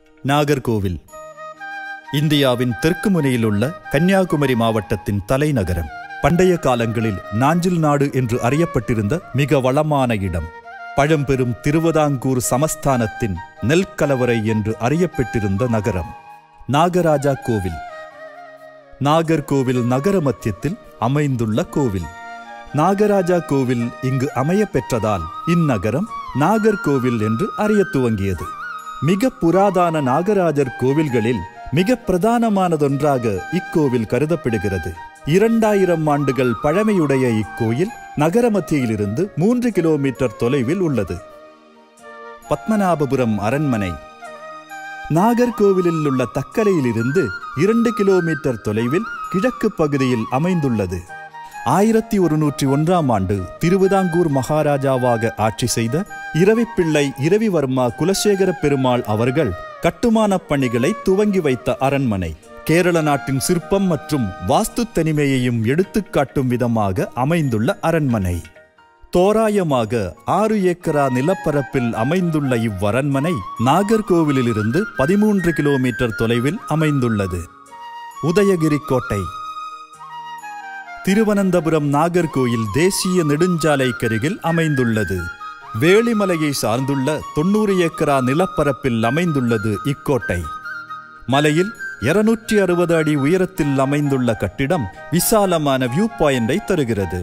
நாகர்கோவில் இந்தியாவின் தெற்கு முனையில் உள்ள கன்னியாகுமரி மாவட்டத்தின் தலைநகரம் பண்டைய காலங்களில் நாஞ்சில் நாடு என்று அறியப்பட்டிருந்த மிக வளமான இடம் பழம்பெரும் திருவிதாங்கூர் சமஸ்தானத்தின் நெல்கலவரை என்று அறியப்பட்டிருந்த நகரம் நாகராஜா கோவில் நாகர்கோவில் நகர மத்தியத்தில் அமைந்துள்ள கோவில் நாகராஜா கோவில் இங்கு அமையப் பெற்றதால் இந்நகரம் நாகர்கோவில் என்று அறியத் துவங்கியது மிக புராதான நாகராஜர் கோவில்களில் மிக பிரதானமானதொன்றாக இக்கோவில் கருதப்படுகிறது இரண்டாயிரம் ஆண்டுகள் பழமையுடைய இக்கோயில் நகர மத்தியிலிருந்து மூன்று கிலோமீட்டர் தொலைவில் உள்ளது பத்மநாபபுரம் அரண்மனை நாகர்கோவிலில் உள்ள தக்கலையிலிருந்து இரண்டு கிலோமீட்டர் தொலைவில் கிழக்கு பகுதியில் அமைந்துள்ளது ஆயிரத்தி ஒருநூற்றி ஒன்றாம் ஆண்டு திருவிதாங்கூர் மகாராஜாவாக ஆட்சி செய்த இரவிப்பிள்ளை இரவிவர்மா குலசேகர பெருமாள் அவர்கள் கட்டுமானப் பணிகளை துவங்கி வைத்த அரண்மனை கேரள நாட்டின் சிற்பம் மற்றும் வாஸ்து தனிமையையும் எடுத்துக்காட்டும் விதமாக அமைந்துள்ள அரண்மனை தோராயமாக ஆறு ஏக்கரா நிலப்பரப்பில் அமைந்துள்ள இவ்வரண்மனை நாகர்கோவிலிலிருந்து பதிமூன்று கிலோமீட்டர் தொலைவில் அமைந்துள்ளது உதயகிரி கோட்டை திருவனந்தபுரம் நாகர்கோயில் தேசிய நெடுஞ்சாலைக்கருகில் அமைந்துள்ளது வேளிமலையை சார்ந்துள்ள தொண்ணூறு ஏக்கரா நிலப்பரப்பில் அமைந்துள்ளது இக்கோட்டை மலையில் இருநூற்றி அறுபது அடி உயரத்தில் அமைந்துள்ள கட்டிடம் விசாலமான வியூ பாயிண்டை தருகிறது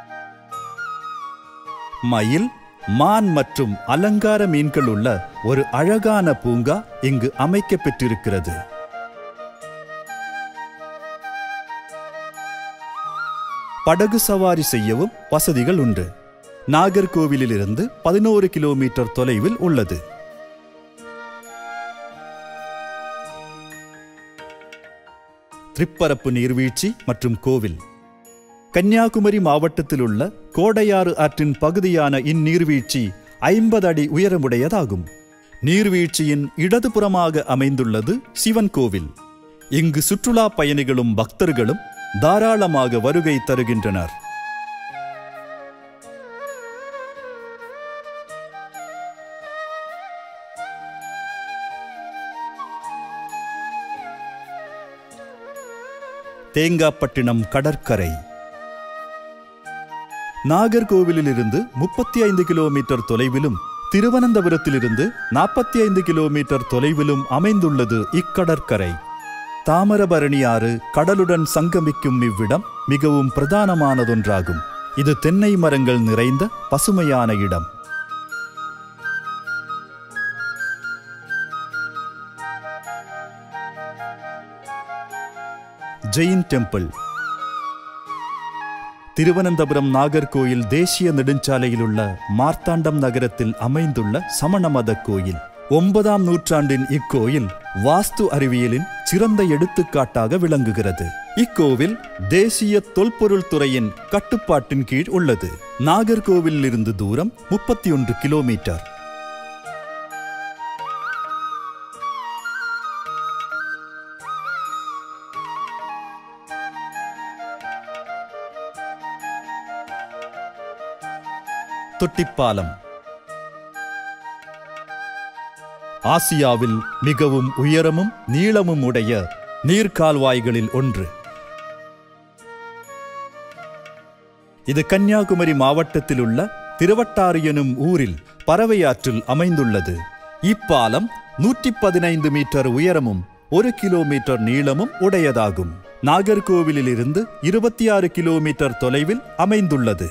மயில் மான் மற்றும் அலங்கார மீன்கள் உள்ள ஒரு அழகான பூங்கா இங்கு அமைக்கப் பெற்றிருக்கிறது படகு சவாரி செய்யவும் வசதிகள் உண்டு நாகர்கோவிலிலிருந்து பதினோரு கிலோமீட்டர் தொலைவில் உள்ளது திரிப்பரப்பு நீர்வீழ்ச்சி மற்றும் கோவில் கன்னியாகுமரி மாவட்டத்தில் உள்ள கோடையாறு ஆற்றின் பகுதியான இந்நீர்வீழ்ச்சி ஐம்பது அடி உயரமுடையதாகும் நீர்வீழ்ச்சியின் இடதுபுறமாக அமைந்துள்ளது சிவன் கோவில் இங்கு சுற்றுலா பயணிகளும் பக்தர்களும் தாராளமாக வருகை தருகின்றனர் தேங்காப்பட்டினம் கடற்கரை நாகர்கோவிலிலிருந்து முப்பத்தி ஐந்து கிலோமீட்டர் தொலைவிலும் திருவனந்தபுரத்திலிருந்து நாற்பத்தி ஐந்து கிலோமீட்டர் தொலைவிலும் அமைந்துள்ளது இக்கடற்கரை தாமிரபரணி ஆறு கடலுடன் சங்கமிக்கும் இவ்விடம் மிகவும் பிரதானமானதொன்றாகும் இது தென்னை மரங்கள் நிறைந்த பசுமையான இடம் ஜெயின் டெம்பிள் திருவனந்தபுரம் நாகர்கோயில் தேசிய நெடுஞ்சாலையில் உள்ள மார்த்தாண்டம் நகரத்தில் அமைந்துள்ள சமண மத கோயில் ஒன்பதாம் நூற்றாண்டின் இக்கோயில் வாஸ்து அறிவியலின் சிறந்த எடுத்துக்காட்டாக விளங்குகிறது இக்கோவில் தேசிய தொல்பொருள் துறையின் கட்டுப்பாட்டின் கீழ் உள்ளது நாகர்கோவிலிருந்து இருந்து தூரம் முப்பத்தி ஒன்று கிலோமீட்டர் தொட்டிப்பாலம் ஆசியாவில் மிகவும் உயரமும் நீளமும் உடைய நீர்க்கால்வாய்களில் ஒன்று இது கன்னியாகுமரி மாவட்டத்தில் உள்ள திருவட்டாறு எனும் ஊரில் பறவையாற்றில் அமைந்துள்ளது இப்பாலம் நூற்றி பதினைந்து மீட்டர் உயரமும் ஒரு கிலோமீட்டர் நீளமும் உடையதாகும் நாகர்கோவிலிலிருந்து இருபத்தி ஆறு கிலோமீட்டர் தொலைவில் அமைந்துள்ளது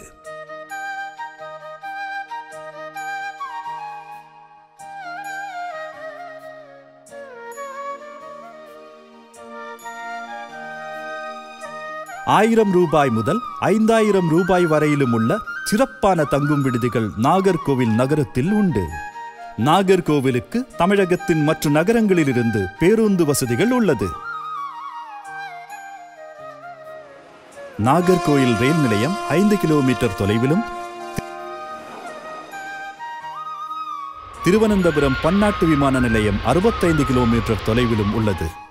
ஆயிரம் ரூபாய் முதல் ஐந்தாயிரம் ரூபாய் வரையிலும் உள்ள சிறப்பான தங்கும் விடுதிகள் நாகர்கோவில் நகரத்தில் உண்டு நாகர்கோவிலுக்கு தமிழகத்தின் மற்ற நகரங்களிலிருந்து பேருந்து வசதிகள் உள்ளது நாகர்கோயில் ரயில் நிலையம் ஐந்து கிலோமீட்டர் தொலைவிலும் திருவனந்தபுரம் பன்னாட்டு விமான நிலையம் அறுபத்தைந்து கிலோமீட்டர் தொலைவிலும் உள்ளது